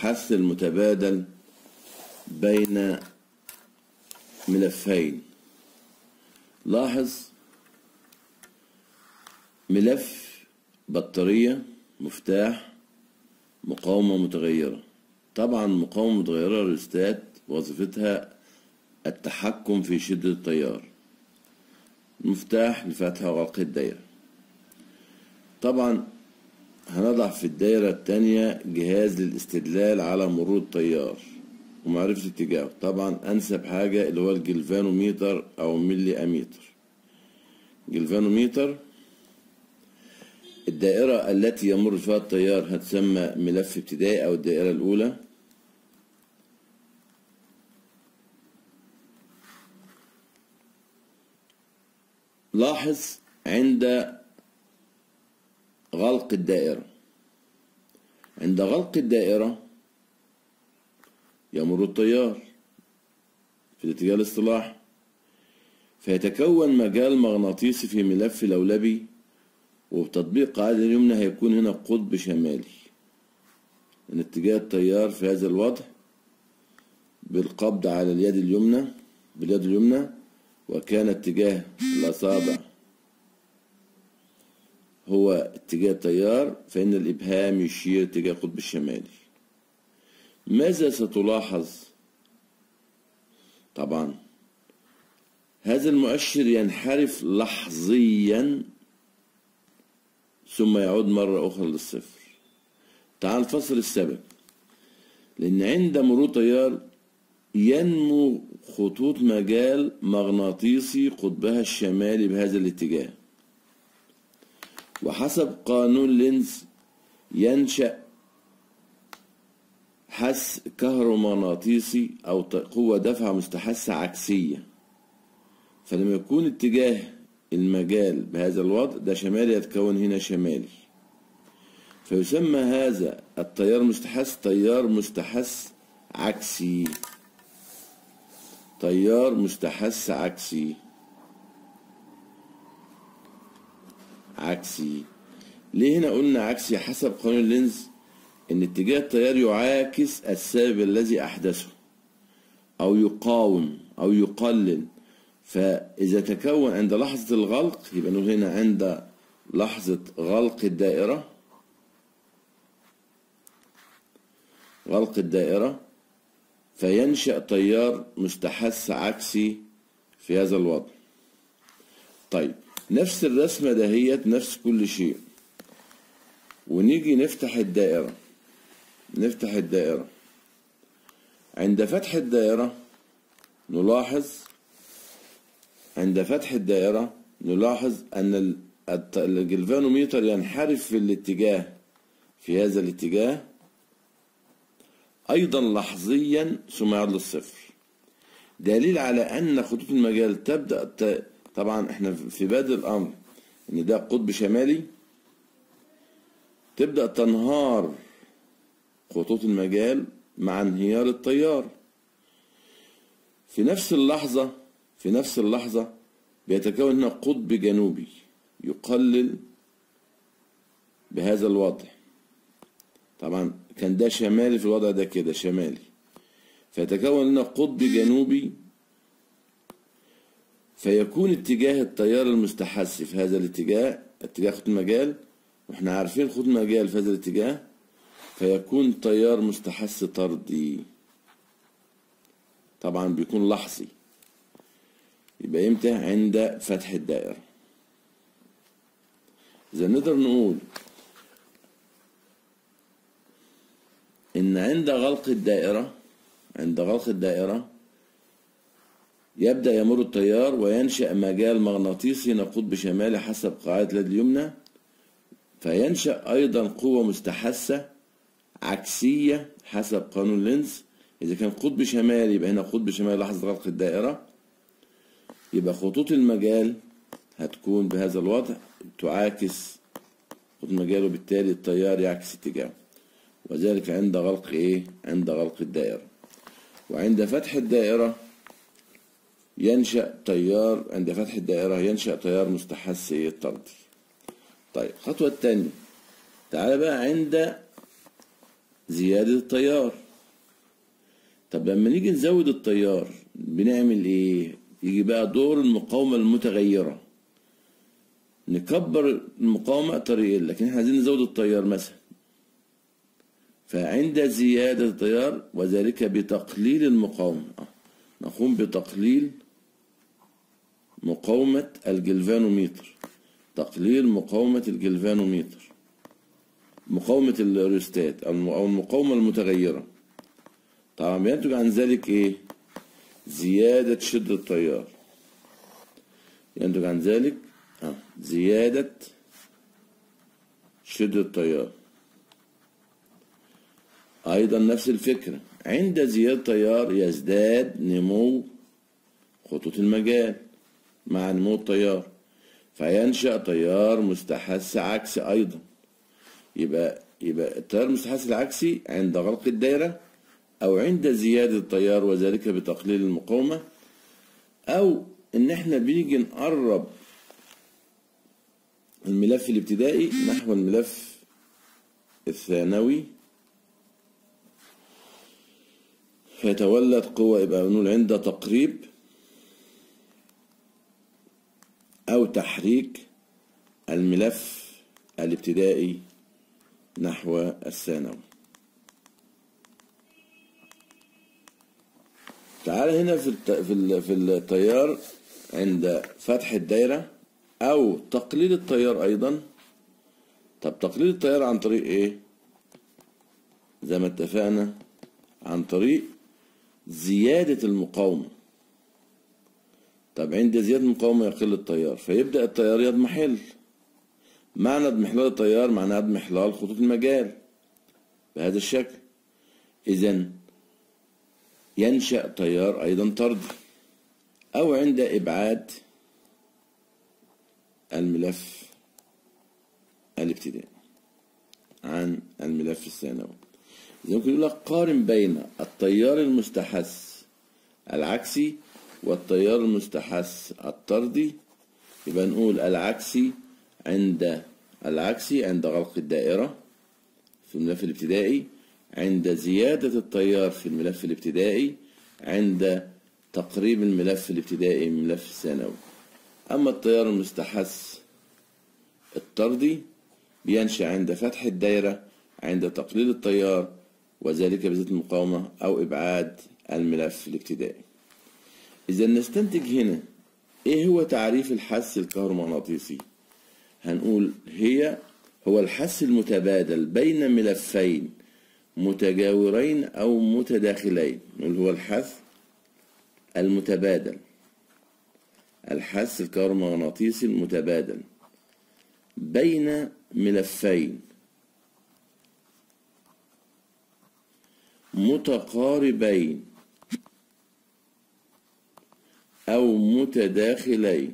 الحث المتبادل بين ملفين لاحظ ملف بطارية مفتاح مقاومة متغيرة طبعا مقاومة متغيرة الريستات وظيفتها التحكم في شدة التيار مفتاح لفتح وغلق الدايرة طبعا هنضع في الدايرة التانية جهاز للاستدلال على مرور التيار ومعرفة اتجاهه طبعا أنسب حاجة اللي هو الجلفانوميتر أو ملي أميتر جلفانوميتر الدائرة التي يمر فيها التيار هتسمى ملف ابتدائي أو الدائرة الأولى لاحظ عند غلق الدائرة عند غلق الدائرة يمر التيار في الاتجاه الاصطلاحي فيتكون مجال مغناطيسي في ملف لولبي وبتطبيق قاعدة اليمنى هيكون هنا قطب شمالي من اتجاه التيار في هذا الوضع بالقبض على اليد اليمنى باليد اليمنى وكان اتجاه الأصابع هو اتجاه التيار فإن الإبهام يشير اتجاه القطب الشمالي ماذا ستلاحظ طبعا هذا المؤشر ينحرف لحظيا ثم يعود مرة أخرى للصفر تعال نفصل السبب لأن عند مرور تيار ينمو خطوط مجال مغناطيسي قطبها الشمالي بهذا الاتجاه وحسب قانون لينز ينشأ حس كهرومغناطيسي أو قوة دفع مستحثة عكسية فلما يكون اتجاه المجال بهذا الوضع ده شمالي يتكون هنا شمالي فيسمى هذا التيار مستحث تيار مستحث عكسي تيار مستحث عكسي عكسي ليه هنا قلنا عكسي حسب قانون اللينز ان اتجاه التيار يعاكس السبب الذي احدثه او يقاوم او يقلل فاذا تكون عند لحظه الغلق يبقى نقول هنا عند لحظه غلق الدائره غلق الدائره فينشا تيار مستحث عكسي في هذا الوضع طيب نفس الرسمه دهيت نفس كل شيء ونيجي نفتح الدائره نفتح الدائرة عند فتح الدائرة نلاحظ عند فتح الدائرة نلاحظ أن الجلفانوميتر ينحرف في الاتجاه في هذا الاتجاه أيضا لحظيا ثم يعود للصفر دليل على أن خطوط المجال تبدأ طبعا احنا في بادئ الأمر إن ده قطب شمالي تبدأ تنهار خطوط المجال مع انهيار التيار في نفس اللحظة في نفس اللحظة بيتكون هنا قطب جنوبي يقلل بهذا الوضع طبعا كان ده شمالي في الوضع ده كده شمالي فيتكون لنا قطب جنوبي فيكون اتجاه التيار المستحث في هذا الاتجاه اتجاه خط المجال واحنا عارفين خط المجال في هذا الاتجاه فيكون تيار مستحث طردي طبعا بيكون لحظي يبقى امتى عند فتح الدائرة إذا نقدر نقول إن عند غلق الدائرة عند غلق الدائرة يبدأ يمر التيار وينشأ مجال مغناطيسي نقود بشمالي حسب قاعدة اليد اليمنى فينشأ أيضا قوة مستحثة عكسية حسب قانون لينز إذا كان قطب شمالي يبقى هنا قطب شمالي لحظة غلق الدائرة يبقى خطوط المجال هتكون بهذا الوضع تعاكس خطوط المجال وبالتالي التيار يعكس اتجاهه وذلك عند غلق ايه عند غلق الدائرة وعند فتح الدائرة ينشأ تيار عند فتح الدائرة ينشأ تيار مستحث طردي طيب الخطوة الثانية تعالى بقى عند زيادة التيار طب لما نيجي نزود التيار بنعمل ايه يجي بقى دور المقاومة المتغيرة نكبر المقاومة طريقين لكن احنا عايزين نزود التيار مثلا فعند زيادة التيار وذلك بتقليل المقاومة نقوم بتقليل مقاومة الجلفانوميتر تقليل مقاومة الجلفانوميتر مقاومة الريستات أو المقاومة المتغيرة طبعا ينتج عن ذلك إيه؟ زيادة شدة التيار ينتج عن ذلك آه زيادة شدة التيار أيضا نفس الفكرة عند زيادة التيار يزداد نمو خطوط المجال مع نمو التيار فينشأ تيار مستحث عكسي أيضا يبقى يبقى التيار المستحث العكسي عند غلق الدائرة أو عند زيادة التيار وذلك بتقليل المقاومة أو إن إحنا بنيجي نقرب الملف الابتدائي نحو الملف الثانوي فيتولد قوة يبقى بنقول عند تقريب أو تحريك الملف الابتدائي نحو الثانوي تعال هنا في في في التيار عند فتح الدايرة أو تقليل التيار أيضا طب تقليل التيار عن طريق إيه؟ زي ما اتفقنا عن طريق زيادة المقاومة طب عند زيادة المقاومة يقل التيار فيبدأ التيار يضمحل معنى اضمحلال التيار معناه اضمحلال خطوط المجال بهذا الشكل إذا ينشأ تيار أيضا طردي أو عند إبعاد الملف الابتدائي عن الملف الثانوي ممكن يقول لك قارن بين التيار المستحث العكسي والتيار المستحث الطردي يبقى نقول العكسي عند العكسي عند غلق الدائرة في الملف الابتدائي عند زيادة التيار في الملف الابتدائي عند تقريب الملف الابتدائي من الملف الثانوي أما التيار المستحث الطردي بينشأ عند فتح الدائرة عند تقليل التيار وذلك بزيادة المقاومة أو إبعاد الملف الابتدائي إذا نستنتج هنا إيه هو تعريف الحث الكهرومغناطيسي هنقول هي هو الحث المتبادل بين ملفين متجاورين أو متداخلين نقول هو الحث المتبادل الحث الكهرومغناطيسي المتبادل بين ملفين متقاربين أو متداخلين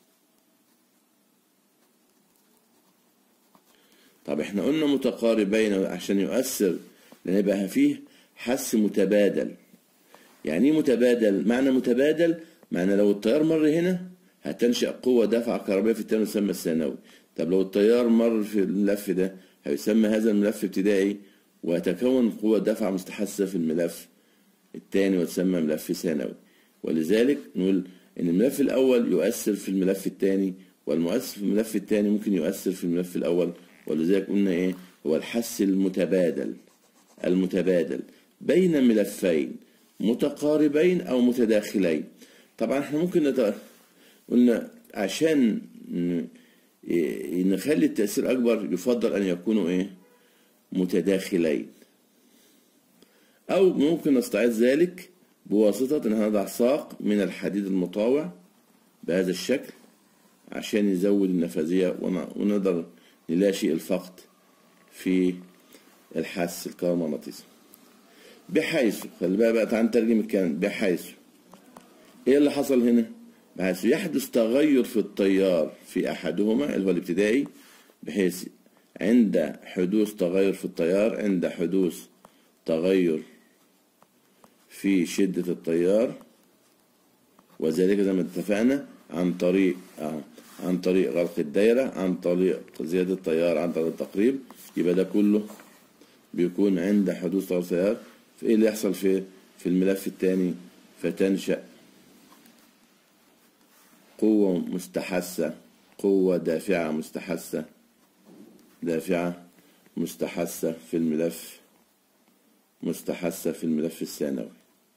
طب احنا قلنا متقاربين عشان يؤثر لأن يبقى فيه حس متبادل يعني ايه متبادل؟ معنى متبادل معنى لو التيار مر هنا هتنشأ قوة دفع كهربائية في التاني يسمى الثانوي طب لو التيار مر في الملف ده هيسمى هذا الملف ابتدائي ويتكون قوة دفع مستحثة في الملف الثاني وتسمى ملف ثانوي ولذلك نقول ان الملف الاول يؤثر في الملف الثاني والمؤثر في الملف الثاني ممكن يؤثر في الملف الاول ولذلك قلنا ايه هو الحس المتبادل المتبادل بين ملفين متقاربين او متداخلين طبعا احنا ممكن نت... قلنا عشان نخلي التأثير أكبر يفضل أن يكونوا إيه متداخلين أو ممكن نستعيد ذلك بواسطة إن نضع ساق من الحديد المطاوع بهذا الشكل عشان يزود النفاذية ونقدر نلاشي الفقد في الحس الكهرومغناطيسي بحيث خلي بقى بقى تعال نترجم الكلام بحيث ايه اللي حصل هنا؟ بحيث يحدث تغير في التيار في احدهما اللي هو الابتدائي بحيث عند حدوث تغير في التيار عند حدوث تغير في شدة التيار وذلك زي ما اتفقنا عن طريق عن طريق غلق الدايرة عن طريق زيادة التيار عن طريق التقريب يبقى ده كله بيكون عند حدوث تغير في التيار فايه اللي يحصل في في الملف الثاني فتنشأ قوة مستحثة قوة دافعة مستحثة دافعة مستحثة في الملف مستحثة في الملف الثانوي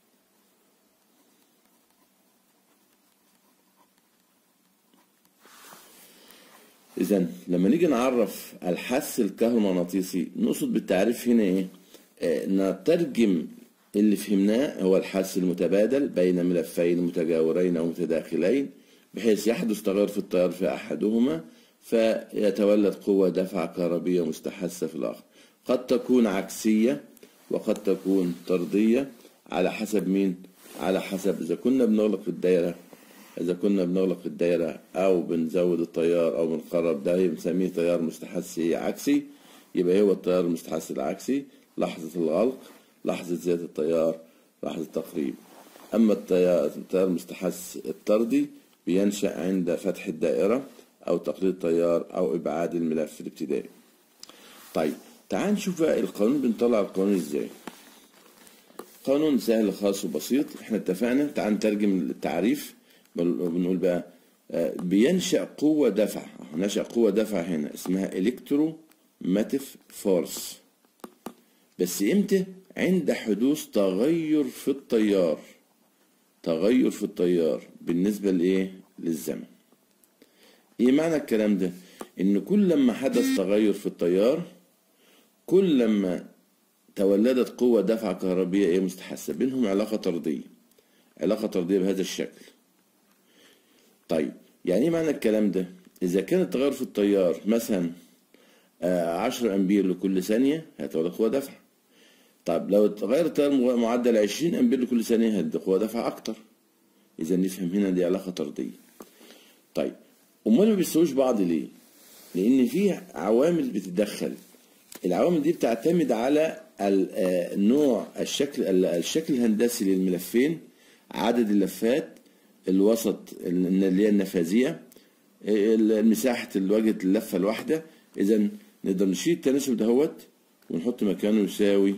إذا لما نيجي نعرف الحث الكهرومغناطيسي نقصد بالتعريف هنا إيه؟ آه نترجم اللي فهمناه هو الحث المتبادل بين ملفين متجاورين أو متداخلين بحيث يحدث تغير في التيار في أحدهما فيتولد قوة دفع كهربية مستحثة في الآخر قد تكون عكسية وقد تكون طردية على حسب مين؟ على حسب إذا كنا بنغلق الدايرة إذا كنا بنغلق الدايرة أو بنزود التيار أو بنقرب ده بنسميه تيار مستحث عكسي يبقى هو التيار المستحث العكسي لحظة الغلق لحظة زيادة التيار لحظة التقريب أما التيار التيار المستحث الطردي بينشأ عند فتح الدائرة أو تقليل التيار أو إبعاد الملف الابتدائي طيب تعال نشوف بقى القانون بنطلع القانون ازاي قانون سهل خاص وبسيط احنا اتفقنا تعال نترجم التعريف بنقول بقى بينشأ قوة دفع نشأ قوة دفع هنا اسمها الكتروماتيف فورس بس امتى عند حدوث تغير في التيار تغير في التيار بالنسبة لإيه للزمن ايه معنى الكلام ده ان كل لما حدث تغير في التيار كل لما تولدت قوة دفع كهربية ايه مستحثة بينهم علاقة طردية علاقة طردية بهذا الشكل طيب يعني ايه معنى الكلام ده اذا كان التغير في التيار مثلا عشرة امبير لكل ثانية هتولد قوة دفع طب لو تغير التيار معدل 20 امبير لكل ثانية هتدي قوة دفع اكتر اذا نفهم هنا دي علاقة طردية طيب امال ما بيسووش بعض ليه لان في عوامل بتتدخل العوامل دي بتعتمد على النوع الشكل الشكل الهندسي للملفين عدد اللفات الوسط اللي هي النفاذيه مساحه الواجهه اللفه الواحده اذا نقدر نشيل التناسب دهوت ونحط مكانه يساوي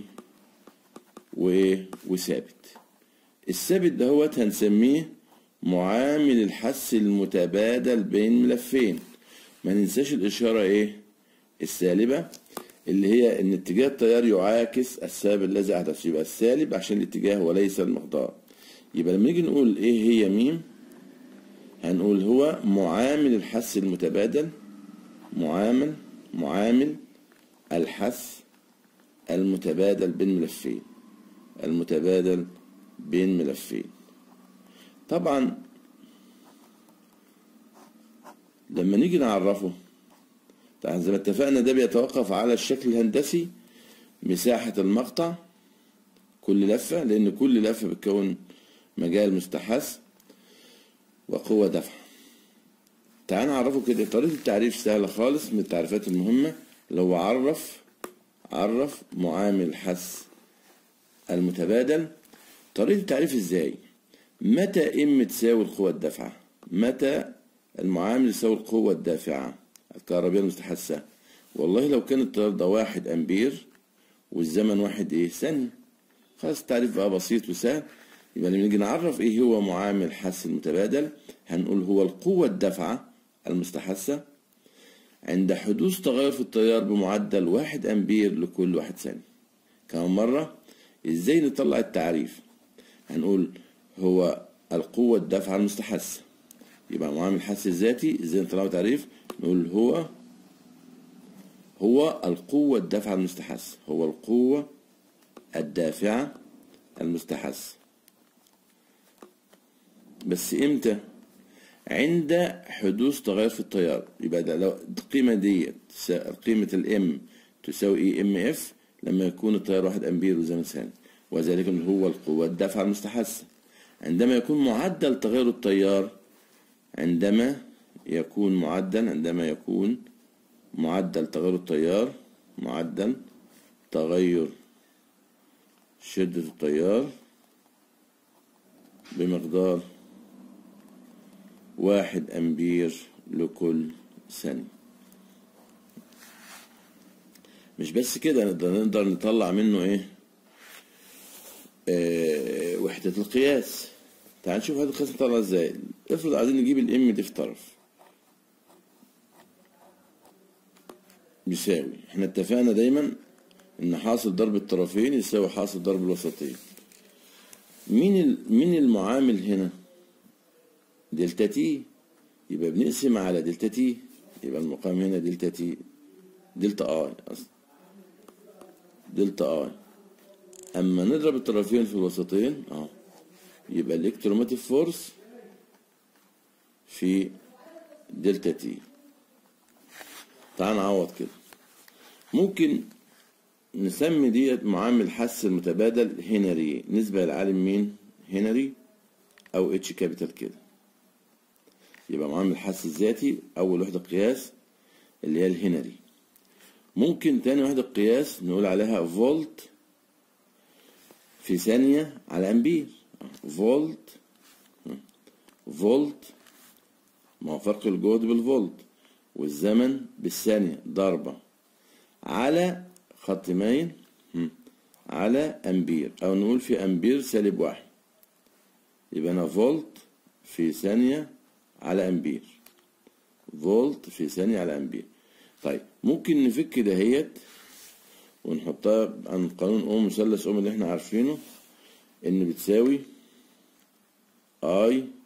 وايه وثابت الثابت دهوت هنسميه معامل الحث المتبادل بين ملفين ما ننساش الإشارة إيه السالبة اللي هي إن اتجاه التيار يعاكس السبب الذي أحدث يبقى السالب عشان الاتجاه وليس المقدار يبقى لما نيجي نقول إيه هي ميم هنقول هو معامل الحث المتبادل معامل معامل الحث المتبادل بين ملفين المتبادل بين ملفين طبعا لما نيجي نعرفه طبعا زي ما اتفقنا ده بيتوقف على الشكل الهندسي مساحة المقطع كل لفة لأن كل لفة بتكون مجال مستحث وقوة دفع تعال نعرفه كده طريقة التعريف سهلة خالص من التعريفات المهمة اللي هو عرف عرف معامل حث المتبادل طريقة التعريف ازاي متى ام تساوي القوة الدافعة متى المعامل يساوي القوة الدافعة الكهربية المستحثة والله لو كان التيار ده واحد امبير والزمن واحد ايه ثانية خلاص التعريف بقى بسيط وسهل يبقى لما نيجي نعرف ايه هو معامل حث المتبادل هنقول هو القوة الدافعة المستحثة عند حدوث تغير في التيار بمعدل واحد امبير لكل واحد ثانية كمان مرة ازاي نطلع التعريف هنقول هو القوة الدافعة المستحثة يبقى معامل الحث الذاتي ازاي نطلعه تعريف نقول هو هو القوة الدافعة المستحثة هو القوة الدافعة المستحثة بس امتى عند حدوث تغير في التيار يبقى ده لو القيمة ديت قيمة الام تساوي اي ام اف لما يكون التيار واحد امبير وزمن ثاني وذلك هو القوة الدافعة المستحثة عندما يكون معدل تغير التيار عندما يكون معدل عندما يكون معدل تغير التيار معدل تغير شدة التيار بمقدار واحد أمبير لكل ثانية مش بس كده نقدر نقدر نطلع منه ايه آه وحدة القياس تعال نشوف وحدة القياس نطلع ازاي افرض عايزين نجيب الام دي في طرف بيساوي احنا اتفقنا دايما ان حاصل ضرب الطرفين يساوي حاصل ضرب الوسطين مين ال- مين المعامل هنا دلتا تي يبقى بنقسم على دلتا تي يبقى المقام هنا دلتا تي دلتا اي أصلا دلتا اي اما نضرب الطرفين في الوسطين اه يبقى الالكتروماتيك فورس في دلتا تي تعال نعوض كده ممكن نسمي ديت معامل حس المتبادل هنري نسبة للعالم مين هنري او اتش كابيتال كده يبقى معامل الحس الذاتي اول وحدة قياس اللي هي الهنري ممكن تاني وحدة قياس نقول عليها فولت في ثانية على امبير فولت فولت ما هو فرق الجهد بالفولت والزمن بالثانية ضربة على خط مايل هم، على أمبير أو نقول في أمبير سالب واحد يبقى أنا فولت في ثانية على أمبير فولت في ثانية على أمبير طيب ممكن نفك دهيت ونحطها عن قانون أوم مثلث أوم اللي احنا عارفينه إن بتساوي اي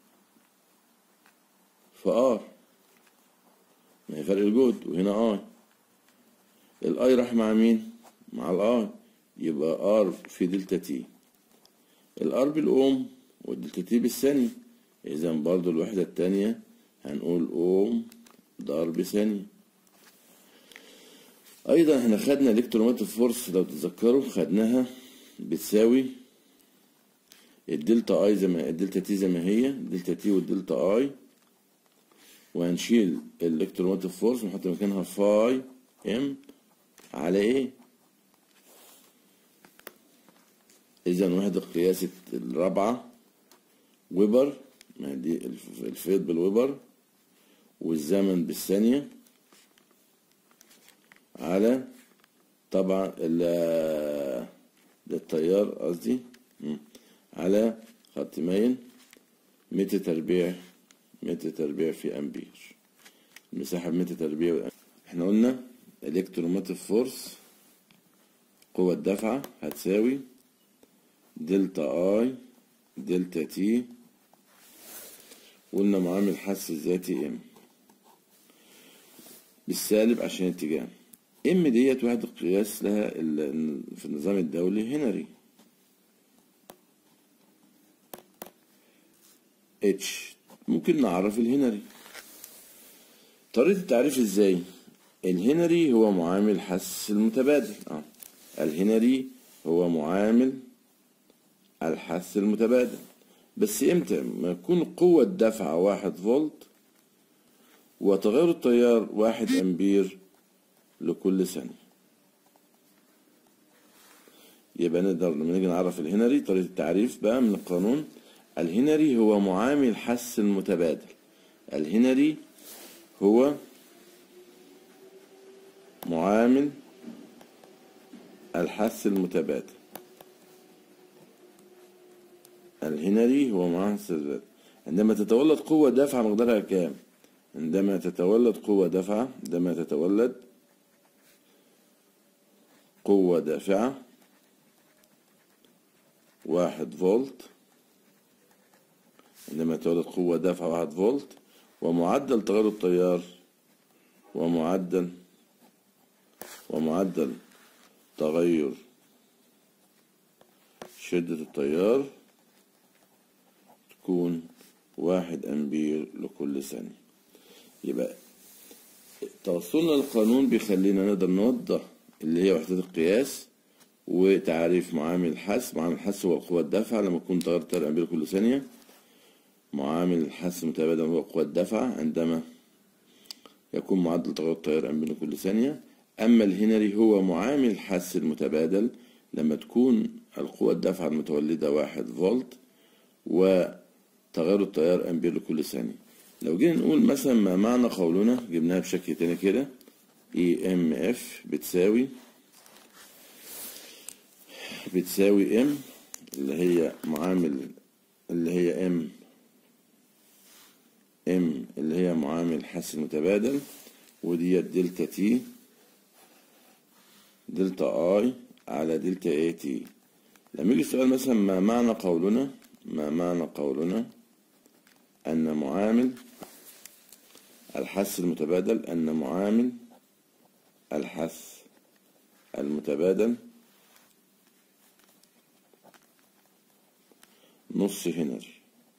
في ار ما هي فرق الجهد وهنا اي الاي راح مع مين مع الاي يبقى ار في دلتا تي الار بالاوم والدلتا تي بالثانية اذا برضو الوحدة التانية هنقول اوم ضرب ثانية ايضا احنا خدنا الكتروماتيك فورس لو تتذكروا خدناها بتساوي الدلتا اي زي ما الدلتا تي زي ما هي الدلتا تي والدلتا اي وهنشيل الالكتروماتيك فورس ونحط مكانها فاي ام على ايه اذا وحدة قياس الرابعة ويبر ما دي الف- الفيض بالويبر والزمن بالثانية على طبعا ال- ده التيار قصدي مم. على خط مايل متر تربيع متر تربيع في امبير المساحة بمتر تربيع احنا قلنا الكتروماتيك فورس قوة الدفعة هتساوي دلتا اي دلتا تي قلنا معامل حس الذاتي ام بالسالب عشان اتجاه ام ديت وحدة قياس لها ال- في النظام الدولي هنري اتش ممكن نعرف الهنري طريقة التعريف ازاي الهنري هو معامل حس المتبادل اه الهنري هو معامل الحس المتبادل بس امتى ما يكون قوة دفع واحد فولت وتغير التيار واحد امبير لكل ثانية يبقى نقدر لما نيجي نعرف الهنري طريقة التعريف بقى من القانون الهنري هو معامل حس المتبادل الهنري هو معامل الحس المتبادل الهنري هو معامل الحس المتبادل عندما تتولد قوة دافعة مقدارها كام؟ عندما تتولد قوة دافعة عندما تتولد قوة دافعة واحد فولت عندما تولد قوة دافعة واحد فولت ومعدل تغير التيار ومعدل ومعدل تغير شدة التيار تكون واحد أمبير لكل ثانية يبقى توصلنا للقانون بيخلينا نقدر نوضح اللي هي وحدات القياس وتعريف معامل الحس معامل الحس هو قوة الدفع لما يكون تغير التيار أمبير كل ثانية معامل الحس متبادل هو قوة الدفع عندما يكون معدل تغير التيار أمبير كل ثانية أما الهنري هو معامل الحس المتبادل لما تكون القوة الدفع المتولدة واحد فولت وتغير التيار أمبير لكل ثانية لو جينا نقول مثلا ما معنى قولنا جبناها بشكل تاني كده اي ام اف بتساوي بتساوي ام اللي هي معامل اللي هي ام ام اللي هي معامل حس المتبادل وديت دلتا تي دلتا اي على دلتا اي تي لما يجي السؤال مثلا ما معنى قولنا ما معنى قولنا أن معامل الحث المتبادل أن معامل الحث المتبادل نص هنري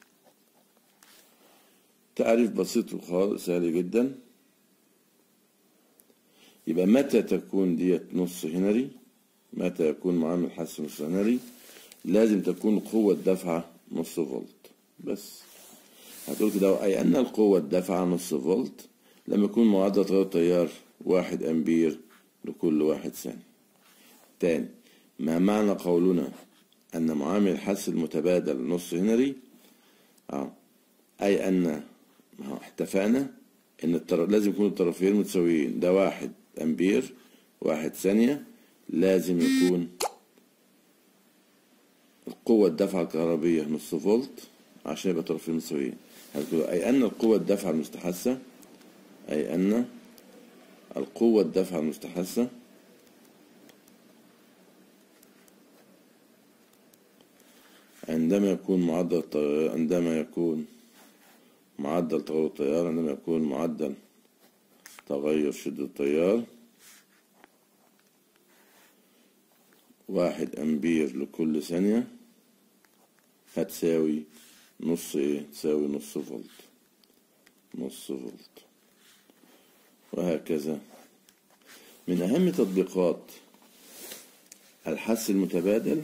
تعريف بسيط وخالص سهل جدا يبقى متى تكون ديت نص هنري متى يكون معامل حث نص هنري لازم تكون قوة دفعة نص فولت بس هتقول كده أي أن القوة الدافعة نص فولت لما يكون معدل تيار التيار واحد أمبير لكل واحد ثانية تاني ما معنى قولنا أن معامل الحث المتبادل نص هنري آه. أي أن اتفقنا إن الطرف لازم يكون الطرفين متساويين ده واحد أمبير واحد ثانية لازم يكون القوة الدفعة الكهربية نص فولت عشان يبقى طرفين متساويين أي أن القوة الدفعة المستحثة أي أن القوة الدفعة المستحثة عندما يكون معدل التغير عندما يكون معدل تغير التيار عندما يكون معدل تغير شدة التيار واحد أمبير لكل ثانية هتساوي نص ايه تساوي نص فولت نص فولت وهكذا من أهم تطبيقات الحث المتبادل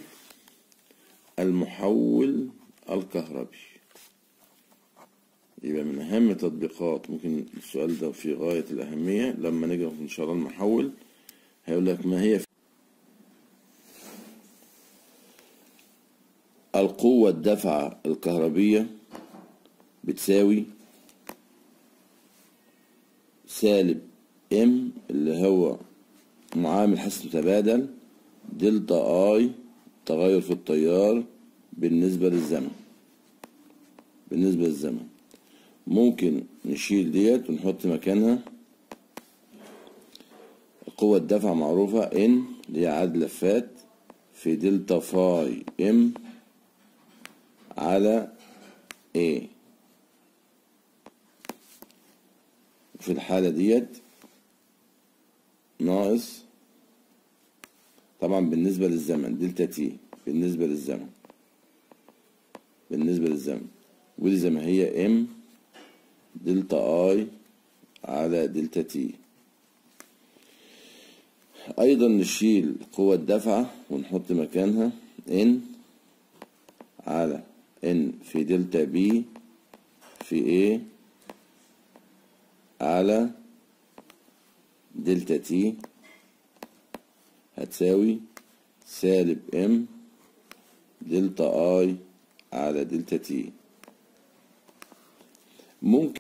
المحول الكهربي يبقى من أهم تطبيقات ممكن السؤال ده في غاية الأهمية لما نيجي إن شاء الله المحول هيقول لك ما هي القوة الدفعة الكهربية بتساوي سالب ام اللي هو معامل حث متبادل دلتا اي تغير في التيار بالنسبة للزمن بالنسبة للزمن ممكن نشيل ديت ونحط مكانها قوة الدفع معروفة ان اللي هي عدد لفات في دلتا فاي ام على A في الحالة ديت ناقص طبعا بالنسبة للزمن دلتا تي بالنسبة للزمن بالنسبة للزمن ودي زي ما هي ام دلتا اي على دلتا تي ايضا نشيل قوة الدفعة ونحط مكانها ان على ان في دلتا بي في ايه على دلتا تي هتساوي سالب ام دلتا اي على دلتا تي ممكن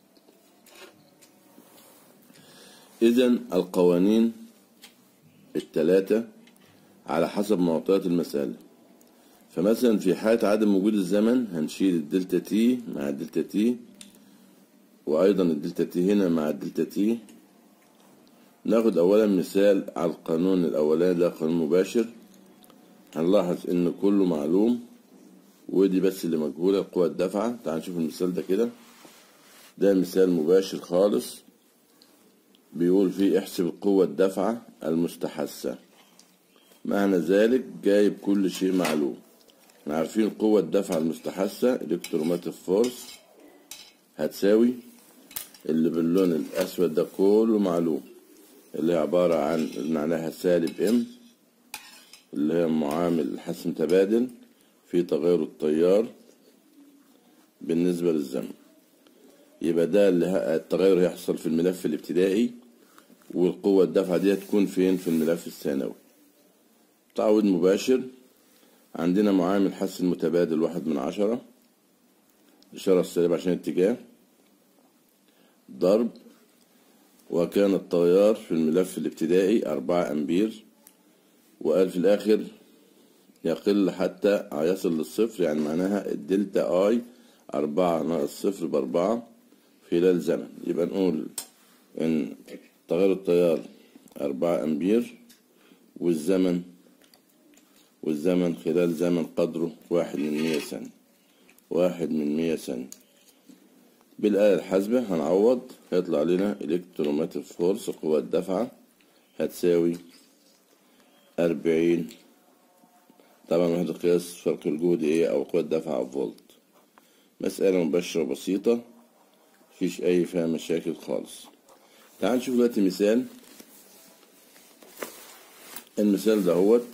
اذا القوانين الثلاثة على حسب معطيات المسألة فمثلا في حالة عدم وجود الزمن هنشيل الدلتا تي مع الدلتا تي وأيضا الدلتا تي هنا مع الدلتا تي ناخد أولا مثال على القانون الأولاني ده قانون مباشر هنلاحظ إن كله معلوم ودي بس اللي مجهولة قوة الدفعة تعال نشوف المثال ده كده ده مثال مباشر خالص بيقول فيه احسب القوة الدفعة المستحثة معنى ذلك جايب كل شيء معلوم احنا عارفين قوة الدفع المستحثة الكتروماتيك فورس هتساوي اللي باللون الأسود ده كله معلوم اللي هي عبارة عن معناها سالب ام اللي هي معامل حسم متبادل في تغير التيار بالنسبة للزمن يبقى ده اللي التغير هيحصل في الملف الابتدائي والقوة الدفع دي تكون فين في الملف الثانوي تعويض مباشر عندنا معامل حس المتبادل واحد من عشرة إشارة السالبة عشان اتجاه ضرب وكان التيار في الملف الابتدائي أربعة أمبير وقال في الآخر يقل حتى يصل للصفر يعني معناها الدلتا اي أربعة ناقص صفر بأربعة خلال زمن يبقى نقول إن تغير التيار أربعة أمبير والزمن والزمن خلال زمن قدره واحد من مية ثانية واحد من مية ثانية بالآلة الحاسبة هنعوض هيطلع لنا إلكتروماتيك فورس قوة الدفعة هتساوي أربعين طبعا وحدة قياس فرق الجهد إيه أو قوة الدفعة فولت مسألة مباشرة بسيطة مفيش أي فيها مشاكل خالص تعال نشوف دلوقتي مثال المثال دهوت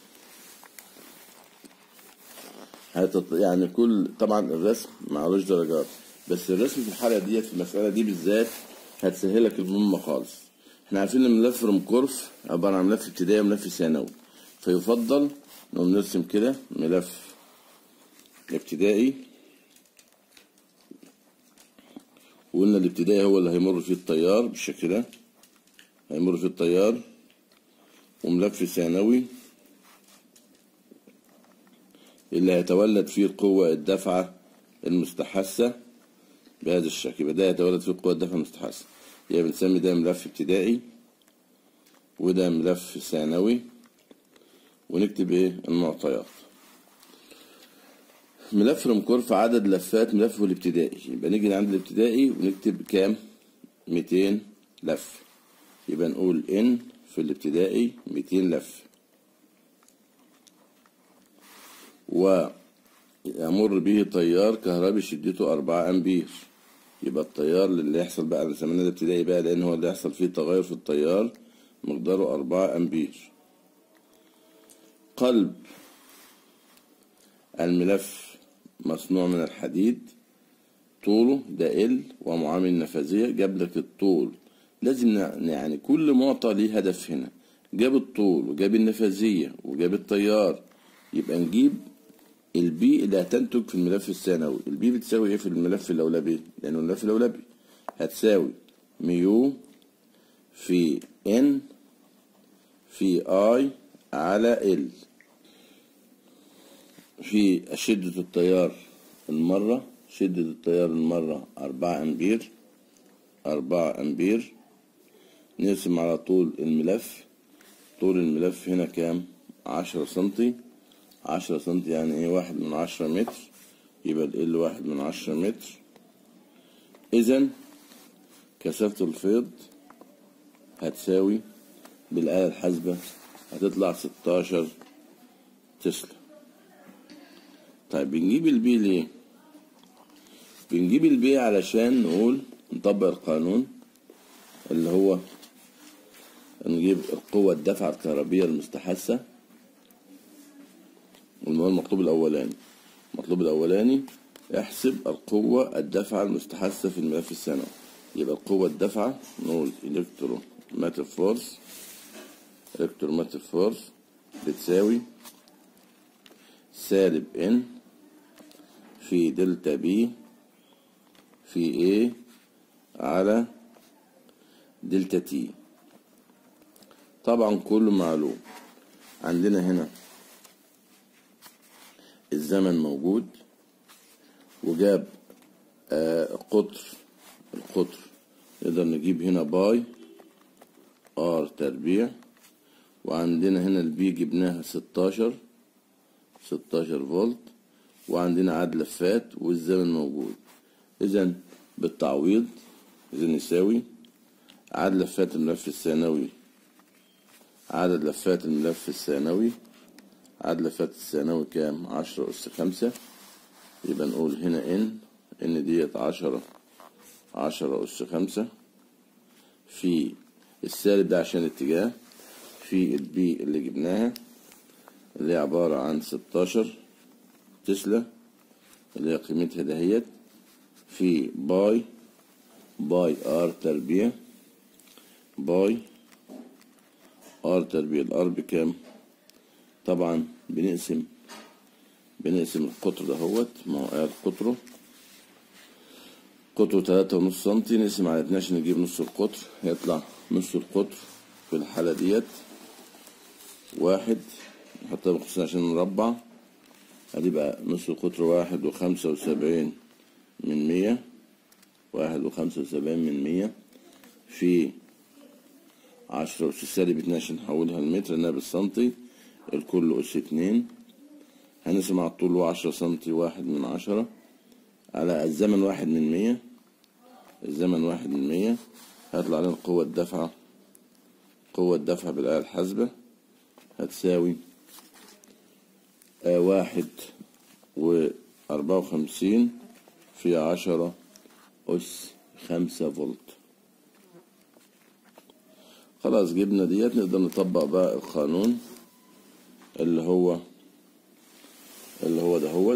هتط... يعني كل طبعا الرسم معلوش درجات بس الرسم في الحالة ديت في المسألة دي بالذات هتسهلك المهمة خالص احنا عارفين ان ملف رمكورف عبارة عن ملف ابتدائي وملف ثانوي فيفضل انه نرسم كده ملف ابتدائي وقلنا الابتدائي هو اللي هيمر فيه التيار بالشكل ده هيمر فيه التيار وملف ثانوي اللي هيتولد فيه القوة الدافعة المستحثة بهذا الشكل يبقى ده يتولد فيه القوة الدافعة المستحثة يبقى بنسمي ده ملف ابتدائي وده ملف ثانوي ونكتب ايه المعطيات ملف رمكورف عدد لفات ملفه الابتدائي يبقى نيجي عند الابتدائي ونكتب كام 200 لف يبقى نقول ان في الابتدائي 200 لف ويمر به تيار كهربي شدته 4 أمبير يبقى التيار اللي يحصل بقى اللي سميناه الابتدائي بقى لأن هو اللي يحصل فيه تغير في التيار مقداره 4 أمبير قلب الملف مصنوع من الحديد طوله ده ال ومعامل النفاذية جاب لك الطول لازم يعني كل معطى ليه هدف هنا جاب الطول وجاب النفاذية وجاب التيار يبقى نجيب البي اللي هتنتج في الملف الثانوي البي بتساوي ايه في الملف اللولبي لانه الملف اللولبي هتساوي ميو في ان في اي على ال في شدة التيار المرة شدة التيار المرة أربعة أمبير أربعة أمبير نرسم على طول الملف طول الملف هنا كام عشرة سنتي عشرة سنتي يعني ايه واحد من عشرة متر يبقى ال واحد من عشرة متر إذا كثافة الفيض هتساوي بالآلة الحاسبة هتطلع ستاشر تسلا طيب بنجيب البي ليه؟ بنجيب البي علشان نقول نطبق القانون اللي هو نجيب القوة الدفع الكهربية المستحثة هو المطلوب الأولاني المطلوب الأولاني احسب القوة الدفعة المستحثة في الملف الثانوي يبقى القوة الدفعة نقول electromotive force electromotive force بتساوي سالب n في دلتا بي في A على دلتا تي طبعا كله معلوم عندنا هنا الزمن موجود وجاب آه قطر القطر نقدر نجيب هنا باي ار تربيع وعندنا هنا البي جبناها ستاشر ستاشر فولت وعندنا عدد لفات والزمن موجود اذا بالتعويض اذا يساوي عدد لفات الملف الثانوي عدد لفات الملف الثانوي عدد لفات الثانوي كام عشرة أس خمسة يبقى نقول هنا إن إن ديت عشرة عشرة أس خمسة في السالب ده عشان اتجاه في البي اللي جبناها اللي هي عبارة عن ستاشر تسلا اللي هي قيمتها دهيت في باي باي ار تربيع باي ار تربيع الار بكام طبعا بنقسم بنقسم القطر دهوت ما هو قاعد قطره قطره تلاتة ونص سنتي نقسم على اتنين عشان نجيب نص القطر هيطلع نص القطر في الحالة ديت واحد نحطها بين قوسين عشان نربع هتبقى نص القطر واحد وخمسة وسبعين من مية واحد وخمسة وسبعين من مية في عشرة أس سالب اتنين عشان نحولها لمتر لأنها بالسنتي الكل أس اتنين هنقسم على الطول وعشرة سنتي واحد من عشرة على الزمن واحد من مية الزمن واحد من مية هيطلع لنا قوة الدفعة قوة الدفع بالآلة الحاسبة هتساوي آه واحد وأربعة وخمسين في عشرة أس خمسة فولت خلاص جبنا ديت نقدر نطبق بقى القانون اللي هو اللي هو دهوت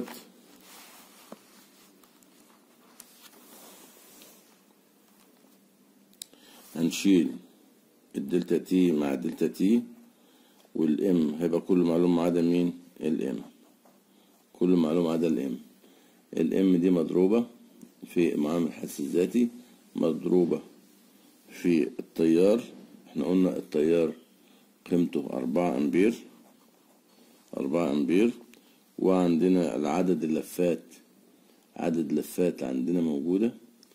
هنشيل الدلتا تي مع الدلتا تي والام هيبقى كل معلوم ما عدا مين الام كل معلوم عدا الام الام دي مضروبة في معامل الحس الذاتي مضروبة في التيار احنا قلنا التيار قيمته أربعة أمبير أربعة أمبير وعندنا العدد اللفات عدد لفات عندنا موجودة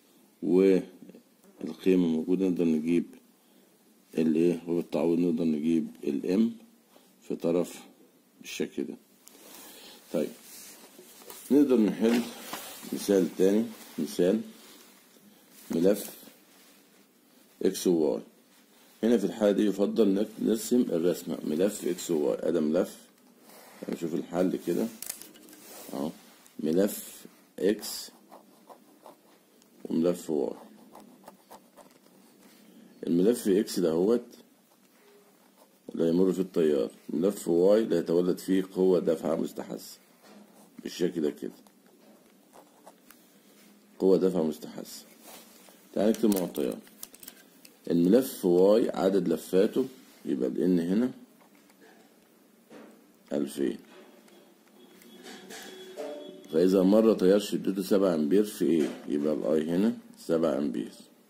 والقيمة موجودة نقدر نجيب الايه وبالتعويض نقدر نجيب الام في طرف بالشكل ده طيب نقدر نحل مثال تاني مثال ملف اكس وواي هنا في الحالة دي يفضل انك نرسم الرسمة ملف اكس وواي ادي ملف نشوف الحل كده اهو ملف اكس وملف واي الملف اكس دهوت لا يمر في التيار ملف واي لا يتولد فيه قوة دفعة مستحثة بالشكل ده كده قوة دفعة مستحثة تعال نكتب مع التيار الملف واي عدد لفاته يبقى الان هنا ألفين فإذا مر تيار شدته سبعة أمبير في إيه؟ يبقى الأي هنا سبعة أمبير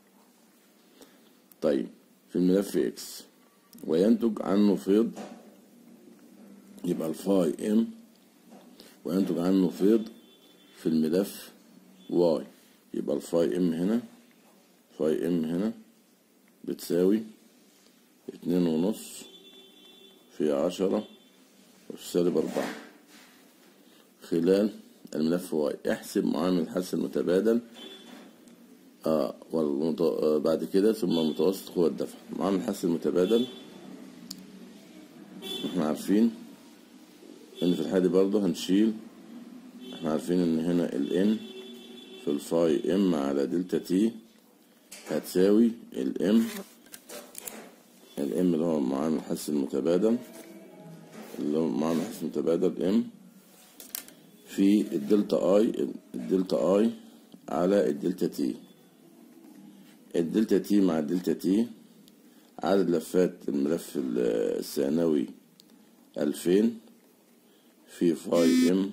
طيب في الملف إكس وينتج عنه فيض يبقى الفاي إم وينتج عنه فيض في الملف واي يبقى الفاي إم هنا فاي إم هنا بتساوي اتنين ونص في عشرة سالب أربعة خلال الملف واي احسب معامل الحس المتبادل آه والمت... آه بعد كده ثم متوسط قوة الدفع معامل الحس المتبادل احنا عارفين ان في الحالة دي برضه هنشيل احنا عارفين ان هنا ال n في الفاي ام على دلتا تي هتساوي الام الام اللي هو معامل الحس المتبادل اللي هو معامل الحس المتبادل ام في الدلتا اي الدلتا اي على الدلتا تي الدلتا تي مع الدلتا تي عدد لفات الملف الثانوي ألفين في فاي ام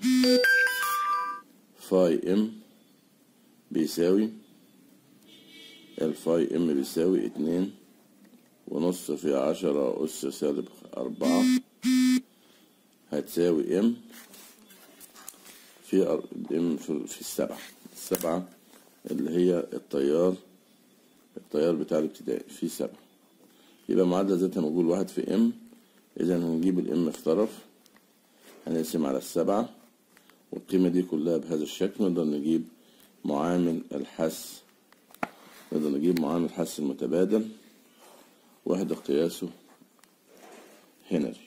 فاي ام بيساوي الفاي ام بيساوي اتنين ونص في عشرة أس سالب أربعة هتساوي ام في ام في السبعة السبعة اللي هي التيار التيار بتاع الابتدائي في سبعة يبقى معادلة ذاتها موجود واحد في ام إذا هنجيب الام في طرف هنقسم على السبعة والقيمة دي كلها بهذا الشكل نقدر نجيب معامل الحس نقدر نجيب معامل الحس المتبادل وحدة قياسه هنري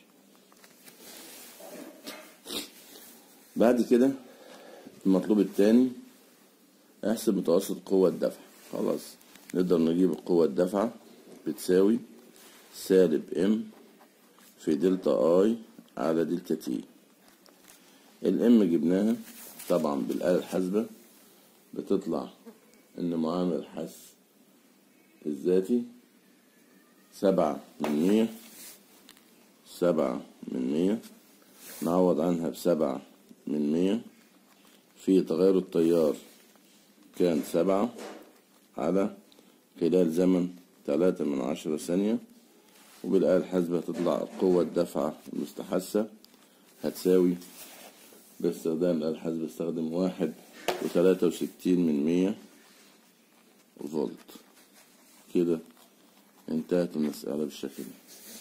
بعد كده المطلوب الثاني احسب متوسط قوة الدفع خلاص نقدر نجيب القوة الدفعة بتساوي سالب ام في دلتا اي على دلتا تي الام جبناها طبعا بالآلة الحاسبة بتطلع ان معامل الحس الذاتي سبعة من مية سبعة من مية نعوض عنها بسبعة من مية في تغير التيار كان سبعة على خلال زمن تلاتة من عشرة ثانية وبالآلة الحاسبة تطلع قوة الدفعة المستحثة هتساوي باستخدام الآلة الحاسبة بستخدم واحد وتلاتة وستين من مية فولت كده انتهت المسألة بالشكل ده